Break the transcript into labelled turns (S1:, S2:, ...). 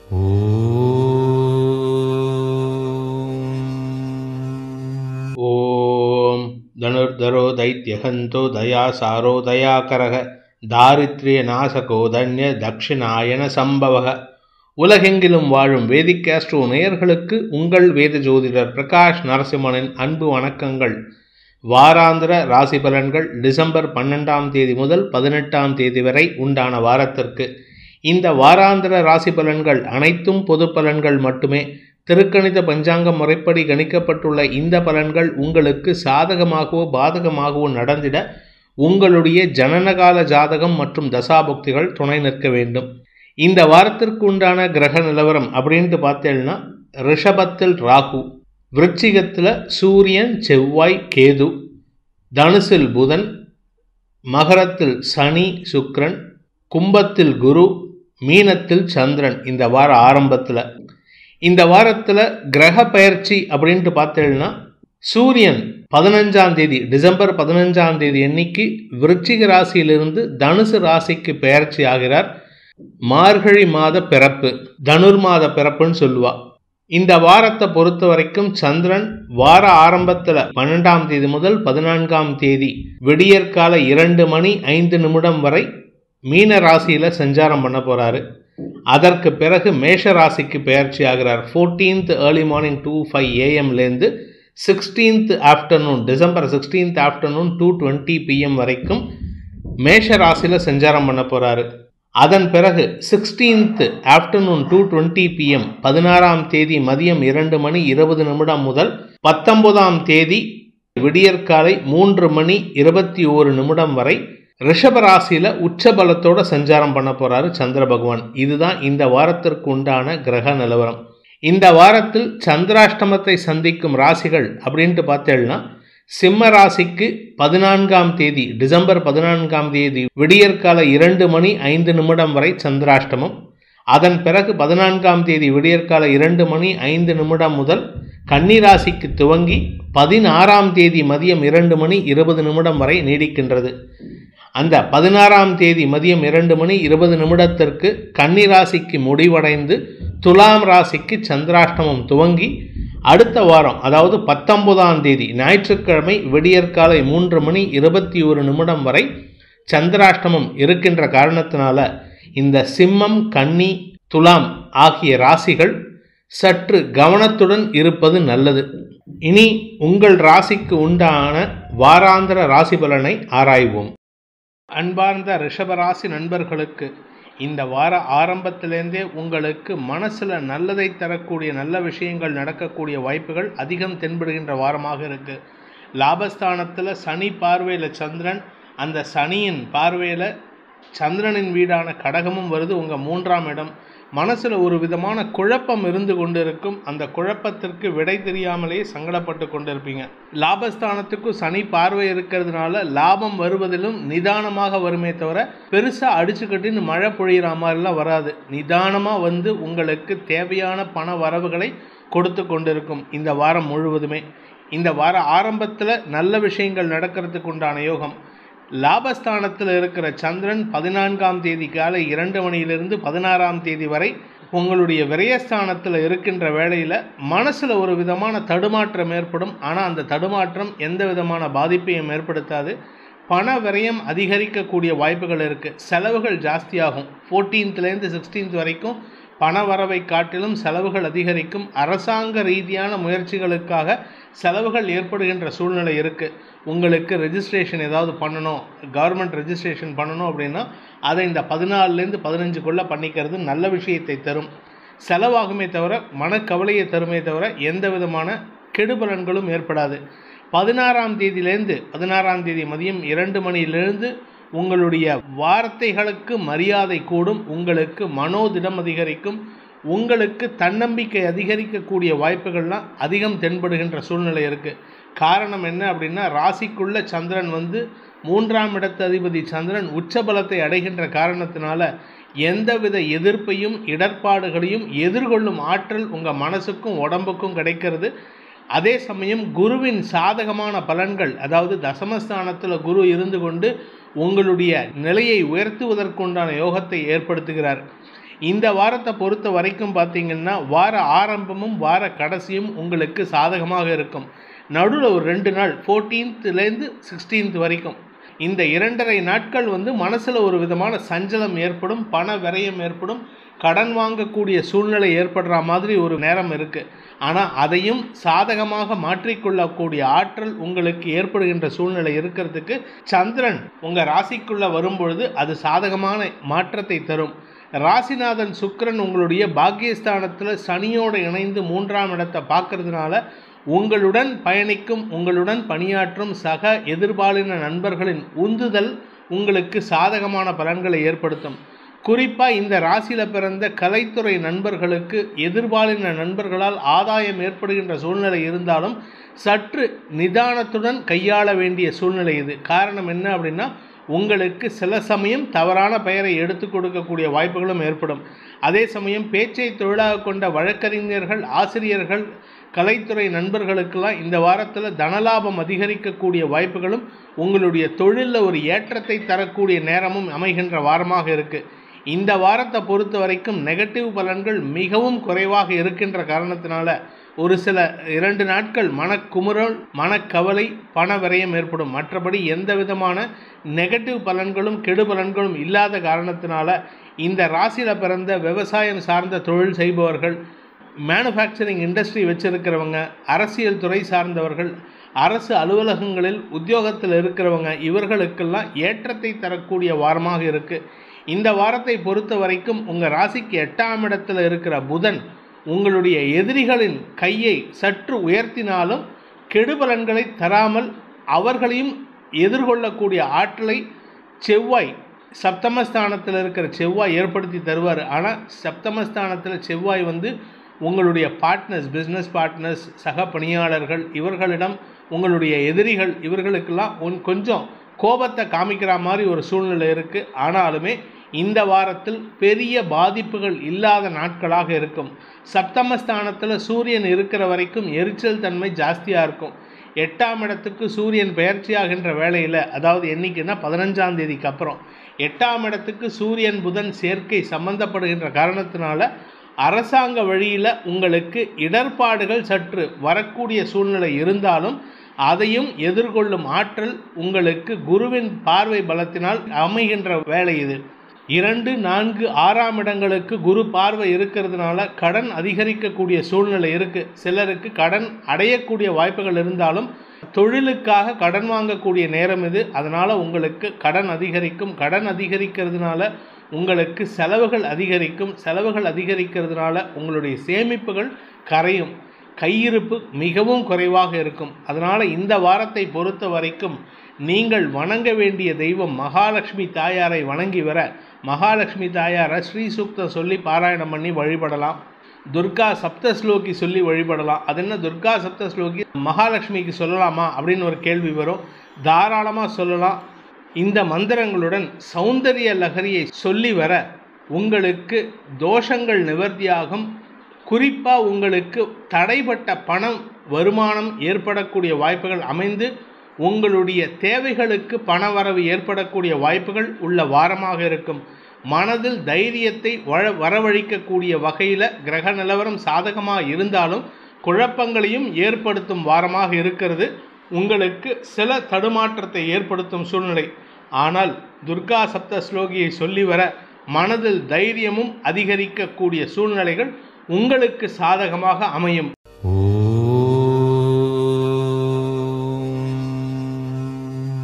S1: ॐ धनुर्धरो दैत्यहन्तो दयासारो दयाकरः தாரித்ரியநாசகோ தன்ய தட்சிணாயன சம்பவக உலகெங்கிலும் வாழும் வேதிக் ஆஸ்ட்ரோ நேயர்களுக்கு உங்கள் வேத ஜோதிடர் பிரகாஷ் நரசிம்மனின் அன்பு வணக்கங்கள் வாராந்திர ராசி பலன்கள் டிசம்பர் பன்னெண்டாம் தேதி முதல் பதினெட்டாம் தேதி வரை உண்டான வாரத்திற்கு இந்த வாராந்திர ராசி பலன்கள் அனைத்தும் பொது பலன்கள் மட்டுமே திருக்கணித பஞ்சாங்க முறைப்படி கணிக்கப்பட்டுள்ள இந்த பலன்கள் உங்களுக்கு சாதகமாகவோ பாதகமாகவோ நடந்திட உங்களுடைய ஜனனகால ஜாதகம் மற்றும் தசாபுக்திகள் துணை நிற்க வேண்டும் இந்த வாரத்திற்கு உண்டான கிரக நிலவரம் அப்படின்ட்டு பார்த்தேன்னா ரிஷபத்தில் ராகு விருச்சிகத்தில் சூரியன் செவ்வாய் கேது தனுசில் புதன் மகரத்தில் சனி சுக்கிரன் கும்பத்தில் குரு மீனத்தில் சந்திரன் இந்த வார ஆரம்பத்தில் இந்த வாரத்தில் கிரக பயிற்சி அப்படின்ட்டு பார்த்தேன்னா சூரியன் பதினஞ்சாம் தேதி டிசம்பர் பதினஞ்சாம் தேதி அன்னைக்கு விருச்சிக ராசியிலிருந்து தனுசு ராசிக்கு பெயர்ச்சி ஆகிறார் மார்கழி மாத பிறப்பு தனுர் மாத பிறப்புன்னு சொல்லுவா இந்த வாரத்தை பொறுத்த வரைக்கும் சந்திரன் வார ஆரம்பத்தில் பன்னெண்டாம் தேதி முதல் பதினான்காம் தேதி விடியற்கால இரண்டு மணி ஐந்து நிமிடம் வரை மீன ராசியில் சஞ்சாரம் பண்ண போகிறாரு அதற்கு பிறகு மேஷ ராசிக்கு பெயர்ச்சி ஆகிறார் fourteenth early morning two five ஏஎம்லேருந்து sixteenth afternoon December sixteenth afternoon two twenty PM வரைக்கும் மேஷ ராசியில் சஞ்சாரம் பண்ண போகிறாரு அதன் பிறகு sixteenth afternoon two twenty PM பதினாறாம் தேதி மதியம் இரண்டு மணி இருபது நிமிடம் முதல் பத்தொன்பதாம் தேதி விடியற்காலை மூன்று மணி இருபத்தி ஓரு நிமிடம் வரை ரிஷபராசியில் உச்சபலத்தோட சஞ்சாரம் பண்ண போகிறாரு சந்திர பகவான் இதுதான் இந்த வாரத்திற்கு உண்டான கிரக நிலவரம் இந்த வாரத்தில் சந்திராஷ்டமத்தை சந்திக்கும் ராசிகள் அப்படின்ட்டு பார்த்தேன்னா சிம்ம ராசிக்கு பதினான்காம் தேதி டிசம்பர் பதினான்காம் தேதி விடியற்கால இரண்டு மணி ஐந்து நிமிடம் வரை சந்திராஷ்டமம் அதன் பிறகு பதினான்காம் தேதி விடியற்கால இரண்டு மணி ஐந்து நிமிடம் முதல் கன்னிராசிக்கு துவங்கி பதினாறாம் தேதி மதியம் இரண்டு மணி இருபது நிமிடம் வரை நீடிக்கின்றது அந்த பதினாறாம் தேதி மதியம் இரண்டு மணி இருபது நிமிடத்திற்கு கன்னிராசிக்கு முடிவடைந்து துலாம் ராசிக்கு சந்திராஷ்டமம் துவங்கி அடுத்த வாரம் அதாவது பத்தொன்பதாம் தேதி ஞாயிற்றுக்கிழமை விடியற்காலை மூன்று மணி இருபத்தி ஒரு நிமிடம் வரை சந்திராஷ்டமம் இருக்கின்ற காரணத்தினால இந்த சிம்மம் கன்னி துலாம் ஆகிய ராசிகள் சற்று கவனத்துடன் இருப்பது நல்லது இனி உங்கள் ராசிக்கு உண்டான வாராந்திர ராசி பலனை ஆராய்வோம் அன்பார்ந்த ரிஷபராசி நண்பர்களுக்கு இந்த வார ஆரம்பத்திலேருந்தே உங்களுக்கு மனசில் நல்லதை தரக்கூடிய நல்ல விஷயங்கள் நடக்கக்கூடிய வாய்ப்புகள் அதிகம் தென்படுகின்ற வாரமாக இருக்குது லாபஸ்தானத்தில் சனி பார்வையில் சந்திரன் அந்த சனியின் பார்வையில் சந்திரனின் வீடான கடகமும் வருது உங்கள் மூன்றாம் இடம் மனசில் ஒரு விதமான குழப்பம் இருந்து கொண்டு இருக்கும் அந்த குழப்பத்திற்கு விடை தெரியாமலே சங்கடப்பட்டு கொண்டு இருப்பீங்க லாபஸ்தானத்துக்கும் சனி பார்வை இருக்கிறதுனால லாபம் வருவதிலும் நிதானமாக வருமே தவிர பெருசாக அடிச்சுக்கட்டின்னு மழை பொழியிற மாதிரிலாம் வராது நிதானமாக வந்து உங்களுக்கு தேவையான பண வரவுகளை கொடுத்து கொண்டிருக்கும் இந்த வாரம் முழுவதுமே இந்த வார ஆரம்பத்தில் நல்ல விஷயங்கள் நடக்கிறதுக்கு உண்டான யோகம் லாபஸ்தானத்தில் இருக்கிற சந்திரன் பதினான்காம் தேதி காலை இரண்டு மணியிலிருந்து பதினாறாம் தேதி வரை உங்களுடைய விரயஸ்தானத்தில் இருக்கின்ற வேளையில் மனசில் ஒரு விதமான தடுமாற்றம் ஏற்படும் ஆனால் அந்த தடுமாற்றம் எந்த விதமான பாதிப்பையும் ஏற்படுத்தாது பண விரயம் அதிகரிக்கக்கூடிய வாய்ப்புகள் இருக்குது செலவுகள் ஜாஸ்தியாகும் ஃபோர்டீன்த்லேருந்து சிக்ஸ்டீன்த் வரைக்கும் பண வரவை காட்டிலும் செலவுகள் அதிகரிக்கும் அரசாங்க ரீதியான முயற்சிகளுக்காக செலவுகள் ஏற்படுகின்ற சூழ்நிலை இருக்குது உங்களுக்கு ரெஜிஸ்ட்ரேஷன் ஏதாவது பண்ணணும் கவர்மெண்ட் ரெஜிஸ்ட்ரேஷன் பண்ணணும் அப்படின்னா அதை இந்த பதினாலுலேருந்து பதினஞ்சுக்குள்ளே பண்ணிக்கிறது நல்ல விஷயத்தை தரும் செலவாகுமே தவிர மனக்கவலையை தருமே தவிர எந்த விதமான கெடுபலன்களும் ஏற்படாது பதினாறாம் தேதியிலேருந்து பதினாறாம் தேதி மதியம் இரண்டு மணியிலிருந்து உங்களுடைய வார்த்தைகளுக்கு மரியாதை கூடும் உங்களுக்கு மனோதிடம் அதிகரிக்கும் உங்களுக்கு தன்னம்பிக்கை அதிகரிக்கக்கூடிய வாய்ப்புகள்லாம் அதிகம் தென்படுகின்ற சூழ்நிலை இருக்குது காரணம் என்ன அப்படின்னா ராசிக்குள்ள சந்திரன் வந்து மூன்றாம் இடத்து அதிபதி சந்திரன் உச்சபலத்தை அடைகின்ற காரணத்தினால எந்தவித எதிர்ப்பையும் இடர்பாடுகளையும் எதிர்கொள்ளும் ஆற்றல் உங்கள் மனசுக்கும் உடம்புக்கும் கிடைக்கிறது அதே சமயம் குருவின் சாதகமான பலன்கள் அதாவது தசமஸ்தானத்தில் குரு இருந்து கொண்டு உங்களுடைய நிலையை உயர்த்துவதற்குண்டான யோகத்தை ஏற்படுத்துகிறார் இந்த வாரத்தை பொறுத்த வரைக்கும் பார்த்தீங்கன்னா வார ஆரம்பமும் வார கடைசியும் உங்களுக்கு சாதகமாக இருக்கும் நடுவில் ஒரு ரெண்டு நாள் ஃபோர்டீன்த்துலேருந்து சிக்ஸ்டீன்த் வரைக்கும் இந்த இரண்டரை நாட்கள் வந்து மனசில் ஒரு விதமான சஞ்சலம் ஏற்படும் பண விரயம் ஏற்படும் கடன் வாங்கக்கூடிய சூழ்நிலை ஏற்படுற மாதிரி ஒரு நேரம் இருக்குது ஆனால் அதையும் சாதகமாக மாற்றிக்கொள்ளக்கூடிய ஆற்றல் உங்களுக்கு ஏற்படுகின்ற சூழ்நிலை இருக்கிறதுக்கு சந்திரன் உங்கள் ராசிக்குள்ளே வரும்பொழுது அது சாதகமான மாற்றத்தை தரும் ராசிநாதன் சுக்கிரன் உங்களுடைய பாக்கியஸ்தானத்தில் சனியோடு இணைந்து மூன்றாம் இடத்தை பார்க்கறதுனால உங்களுடன் பயணிக்கும் உங்களுடன் பணியாற்றும் சக எதிர்பாலின நண்பர்களின் உந்துதல் உங்களுக்கு சாதகமான பலன்களை ஏற்படுத்தும் குறிப்பாக இந்த ராசியில் பிறந்த கலைத்துறை நண்பர்களுக்கு எதிர்பாலின நண்பர்களால் ஆதாயம் ஏற்படுகின்ற சூழ்நிலை இருந்தாலும் சற்று நிதானத்துடன் கையாள வேண்டிய சூழ்நிலை இது காரணம் என்ன அப்படின்னா உங்களுக்கு சில சமயம் தவறான பெயரை எடுத்து கொடுக்கக்கூடிய வாய்ப்புகளும் ஏற்படும் அதே சமயம் பேச்சை தொழிலாக கொண்ட வழக்கறிஞர்கள் ஆசிரியர்கள் கலைத்துறை நண்பர்களுக்கெல்லாம் இந்த வாரத்தில் தனலாபம் அதிகரிக்கக்கூடிய வாய்ப்புகளும் உங்களுடைய தொழிலில் ஒரு ஏற்றத்தை தரக்கூடிய நேரமும் அமைகின்ற வாரமாக இருக்குது இந்த வாரத்தை பொறுத்த வரைக்கும் நெகட்டிவ் பலன்கள் மிகவும் குறைவாக இருக்கின்ற காரணத்தினால ஒரு சில இரண்டு நாட்கள் மனக்குமுறல் மனக்கவலை பண விரயம் ஏற்படும் மற்றபடி எந்த விதமான நெகட்டிவ் பலன்களும் கெடு பலன்களும் இல்லாத காரணத்தினால இந்த ராசியில் பிறந்த விவசாயம் சார்ந்த தொழில் செய்பவர்கள் மேனுஃபேக்சரிங் இண்டஸ்ட்ரி வச்சுருக்கிறவங்க அரசியல் துறை சார்ந்தவர்கள் அரசு அலுவலகங்களில் உத்தியோகத்தில் இருக்கிறவங்க இவர்களுக்கெல்லாம் ஏற்றத்தை தரக்கூடிய வாரமாக இருக்குது இந்த வாரத்தை பொறுத்த வரைக்கும் உங்கள் ராசிக்கு எட்டாம் இடத்துல இருக்கிற புதன் உங்களுடைய எதிரிகளின் கையை சற்று உயர்த்தினாலும் கெடுபலன்களை தராமல் அவர்களையும் எதிர்கொள்ளக்கூடிய ஆற்றலை செவ்வாய் சப்தமஸ்தானத்தில் இருக்கிற செவ்வாய் ஏற்படுத்தி தருவார் ஆனால் சப்தமஸ்தானத்தில் செவ்வாய் வந்து உங்களுடைய பார்ட்னர்ஸ் பிஸ்னஸ் பார்ட்னர்ஸ் சக பணியாளர்கள் இவர்களிடம் உங்களுடைய எதிரிகள் இவர்களுக்கெல்லாம் ஒன் கொஞ்சம் கோபத்தை காமிக்கிற மாதிரி ஒரு சூழ்நிலை இருக்குது ஆனாலுமே இந்த வாரத்தில் பெரிய பாதிப்புகள் இல்லாத நாட்களாக இருக்கும் சப்தமஸ்தானத்தில் சூரியன் இருக்கிற வரைக்கும் எரிச்சல் தன்மை ஜாஸ்தியாக இருக்கும் எட்டாம் இடத்துக்கு சூரியன் பெயர்ச்சியாகின்ற வேளையில் அதாவது என்றைக்குன்னா பதினஞ்சாம் தேதிக்கு அப்புறம் எட்டாம் இடத்துக்கு சூரியன் புதன் சேர்க்கை சம்பந்தப்படுகின்ற காரணத்தினால அரசாங்க வழியில் உங்களுக்கு இடர்பாடுகள் சற்று வரக்கூடிய சூழ்நிலை இருந்தாலும் அதையும் எதிர்கொள்ளும் ஆற்றல் உங்களுக்கு குருவின் பார்வை பலத்தினால் அமைகின்ற வேலை இது இரண்டு நான்கு ஆறாம் இடங்களுக்கு குரு பார்வை இருக்கிறதுனால கடன் அதிகரிக்கக்கூடிய சூழ்நிலை இருக்குது சிலருக்கு கடன் அடையக்கூடிய வாய்ப்புகள் இருந்தாலும் தொழிலுக்காக கடன் வாங்கக்கூடிய நேரம் இது அதனால் உங்களுக்கு கடன் அதிகரிக்கும் கடன் அதிகரிக்கிறதுனால உங்களுக்கு செலவுகள் அதிகரிக்கும் செலவுகள் அதிகரிக்கிறதுனால உங்களுடைய சேமிப்புகள் கரையும் கையிருப்பு மிகவும் குறைவாக இருக்கும் அதனால் இந்த வாரத்தை பொறுத்த வரைக்கும் நீங்கள் வணங்க வேண்டிய தெய்வம் மகாலட்சுமி தாயாரை வணங்கி வர மகாலட்சுமி தாயாரை ஸ்ரீ சூக்தம் சொல்லி பாராயணம் பண்ணி வழிபடலாம் துர்கா சப்தஸ்லோகி சொல்லி வழிபடலாம் அது என்ன துர்கா சப்தஸ்லோகி மகாலட்சுமிக்கு சொல்லலாமா அப்படின்னு ஒரு கேள்வி வரும் தாராளமாக சொல்லலாம் இந்த மந்திரங்களுடன் சௌந்தரிய லகரியை சொல்லி வர உங்களுக்கு தோஷங்கள் நிவர்த்தியாகும் குறிப்பாக உங்களுக்கு தடைப்பட்ட பணம் வருமானம் ஏற்படக்கூடிய வாய்ப்புகள் அமைந்து உங்களுடைய தேவைகளுக்கு பணவரவு ஏற்படக்கூடிய வாய்ப்புகள் உள்ள வாரமாக இருக்கும் மனதில் தைரியத்தை வர வரவழைக்கக்கூடிய வகையில் கிரக நிலவரம் சாதகமாக இருந்தாலும் குழப்பங்களையும் ஏற்படுத்தும் வாரமாக இருக்கிறது உங்களுக்கு சில தடுமாற்றத்தை ஏற்படுத்தும் சூழ்நிலை ஆனால் துர்கா சப்த ஸ்லோகியை சொல்லி வர மனதில் தைரியமும் அதிகரிக்கக்கூடிய சூழ்நிலைகள் உங்களுக்கு சாதகமாக அமையும்
S2: ஓம்